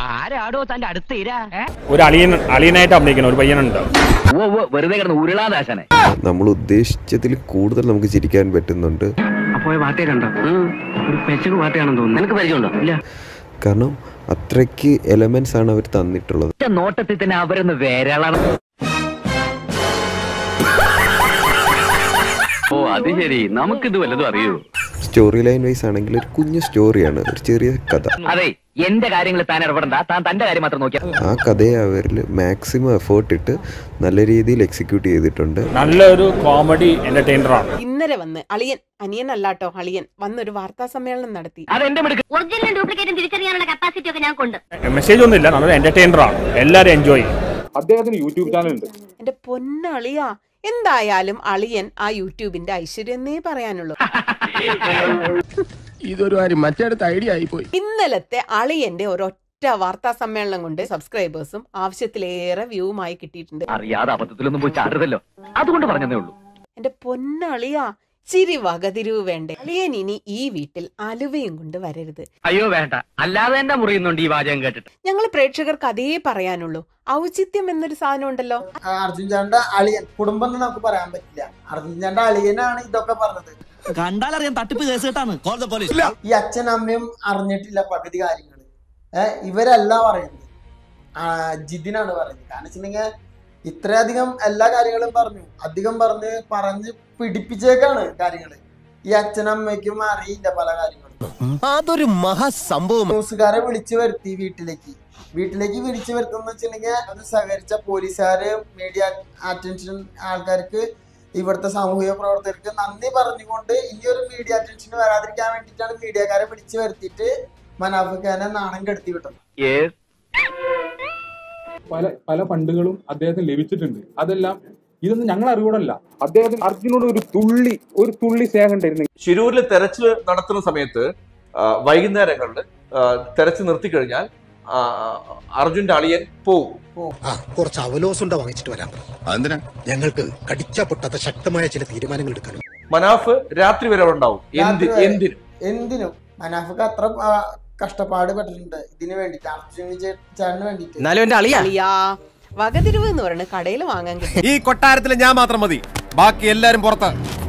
ആരാടോ തന്റെ അടുത്ത ഇര ഒരു അളിയൻ അളിയനായിട്ട് അഭിനയിക്കുന്ന ഒരു പയ്യനുണ്ട് വെറുതെ കിടന്ന് ഉരുളാദാശനെ നമ്മൾ ഉദ്ദേശിച്ചതിൽ കൂടുതൽ നമുക്ക് ചിരിക്കാൻ പറ്റുന്നുണ്ട് അപ്പോയ വാർത്തയെ കണ്ടോ ഒരു പെച്ചക്ക് വാർത്തയാണെന്ന് തോന്നുന്നു നിനക്ക് പരിചയമുണ്ടോ ഇല്ല കാരണം അത്രയ്ക്ക് എലമെന്റ്സ് ആണ് അവർ തന്നിട്ടുള്ളത് ഒറ്റ നോട്ടത്തിൽ തന്നെ അവരൊന്ന് വേരാളാണ് ഓ അത് ശരി നമുക്കിത് വല്ലതും അറിയൂ സ്റ്റോറി ലൈൻ വൈസ് ആണെങ്കിൽ ഒരു കുഞ്ഞു സ്റ്റോറിയാണ് ഒരു ചെറിയ കഥ അതെ എന്റെ കാര്യങ്ങൾ താൻ ഇടപെടണ്ട താൻ തന്റെ കാര്യം മാത്രം നോക്കിയാ ആ കഥയെ അവരിൽ മാക്സിമം എഫേർട്ട് ഇട്ട് നല്ല രീതിയിൽ എക്സിക്യൂട്ട് ചെയ്തിട്ടുണ്ട് നല്ലൊരു കോമഡി എന്റർടൈനറാണ് ഇന്നലെ വന്ന് അളിയൻ അനിയനല്ലാട്ടോ അളിയൻ വന്നൊരു വാർത്താ സമ്മേളനം നടത്തി അത് എന്റെ മിടുക്ക് ഒറിജിനലും ഡ്യൂപ്ലിക്കേറ്റും തിരിച്ചറിയാനുള്ള കപ്പാസിറ്റി ഒക്കെ ഞങ്ങൾക്കുണ്ട് മെസ്സേജ് ഒന്നുമില്ല നല്ലൊരു എന്റർടൈനറാണ് എല്ലാവരും എൻജോയ് ചെയ്യും അദ്ദേഹത്തിന് യൂട്യൂബ് ചാനൽ ഉണ്ട് എന്റെ പൊന്നളിയാ എന്തായാലും അളിയൻ ആ യൂട്യൂബിന്റെ ഐശ്വര്യം എന്നേ പറയാനുള്ളൂ ഇതൊരു കാര്യം മറ്റേടത്ത് ഐഡിയ ആയിപ്പോയി ഇന്നലത്തെ അളിയന്റെ ഒരൊറ്റ വാർത്താ സമ്മേളനം കൊണ്ട് സബ്സ്ക്രൈബേഴ്സും ആവശ്യത്തിലേറെ വ്യൂവുമായി കിട്ടിയിട്ടുണ്ട് അറിയാതെ അബദ്ധത്തിലൊന്നും പോയി ചാടരുതല്ലോ അതുകൊണ്ട് പറഞ്ഞതേ ഉള്ളൂ എന്റെ പൊന്നളിയാ ചിരി വകതിരിവ് വേണ്ടേ അളിയൻ ഇനി ഈ വീട്ടിൽ അലുവയും കൊണ്ട് വരരുത് അയ്യോ വേണ്ട അല്ലാതെ എന്റെ മുറിയുന്നുണ്ട് ഈ വാചകം കേട്ടിട്ട് ഞങ്ങൾ പ്രേക്ഷകർക്ക് അതേ പറയാനുള്ളൂ ഔചിത്യം എന്നൊരു സാധനം ഉണ്ടല്ലോ അർജുൻ ചാണ്ട അളിയൻ കുടുംബം എന്ന് നമുക്ക് പറയാൻ പറ്റില്ല അർജുൻ ചാണ്ട അളിയനാണ് ഇതൊക്കെ പറഞ്ഞത് കണ്ടാലറിയാം തട്ടിപ്പ് കേസ് കേട്ടാണ് കോൾ ദ പോലീസ് ഈ അച്ഛനും അമ്മയും അറിഞ്ഞിട്ടില്ല പകുതി കാര്യങ്ങൾ ഏഹ് ഇവരല്ല പറയുന്നത് ആ, ജിതിനാണ് പറയുന്നത് കാരണം വെച്ചിട്ടുണ്ടെങ്കിൽ ഇത്രയധികം എല്ലാ കാര്യങ്ങളും പറഞ്ഞു അധികം പറഞ്ഞ് പറഞ്ഞ് പിടിപ്പിച്ചേക്കാണ് കാര്യങ്ങൾ ഈ അച്ഛനും അമ്മയ്ക്കും അറിയില്ല പല കാര്യങ്ങളും അതൊരു മഹാസംഭവം ന്യൂസുകാരെ വിളിച്ചു വരുത്തി വീട്ടിലേക്ക് വീട്ടിലേക്ക് വിളിച്ചു വരുത്തുന്ന വെച്ചിട്ടുണ്ടെങ്കിൽ അത് സഹകരിച്ച പോലീസുകാര് മീഡിയ അറ്റൻഷൻ ആൾക്കാർക്ക് ഇവിടുത്തെ സാമൂഹിക പ്രവർത്തകർക്ക് നന്ദി പറഞ്ഞുകൊണ്ട് ഇനി ഒരു മീഡിയ അറ്റൻഷൻ വരാതിരിക്കാൻ വേണ്ടിയിട്ടാണ് മീഡിയക്കാരെ വിളിച്ചു വരുത്തിയിട്ട് മനാഫിക്കാനെ നാണം കെടുത്തി വിട്ടത് പല പല ഫണ്ടുകളും അദ്ദേഹത്തിന് ലഭിച്ചിട്ടുണ്ട് അതെല്ലാം ഇതൊന്നും ഞങ്ങൾ അറിവോടല്ല അദ്ദേഹത്തിന് അർജുനോട് ഒരു തുള്ളി ഒരു തുള്ളി സ്നേഹം ഉണ്ടായിരുന്നു ശിരൂരിൽ തെരച്ചിൽ നടത്തുന്ന സമയത്ത് ആ, വൈകുന്നേരങ്ങളിൽ ആ, തെരച്ചിൽ നിർത്തിക്കഴിഞ്ഞാൽ ആ, അർജുന്റെ അളിയൻ പോവും കുറച്ച് അവലോസുണ്ട വാങ്ങിച്ചിട്ട് വരാം എന്തിനാ ഞങ്ങൾക്ക് കടിച്ചാ പൊട്ടാത്ത ശക്തമായ ചില തീരുമാനങ്ങൾ എടുക്കാനും മനാഫ് രാത്രി വരെ അവിടെ ഉണ്ടാവും എന്തി രാത്രി വരെ. എന്തിനും എന്തിനും മനാഫിക്ക് അത്ര ആ, കഷ്ടപ്പാട് പെട്ടിട്ടുണ്ട് ഇതിന് വേണ്ടിയിട്ട് അർജുൻ വിജയ് ചേട്ടന് വേണ്ടിയിട്ട് എന്നാലും എന്റെ അളിയാ അളിയാ വകതിരിവ് എന്ന് പറയുന്നത് കടയിൽ വാങ്ങാൻ കിട്ടും ഈ കൊട്ടാരത്തിൽ ഞാൻ മാത്രം മതി ബാക്കി എല്ലാരും പുറത്ത്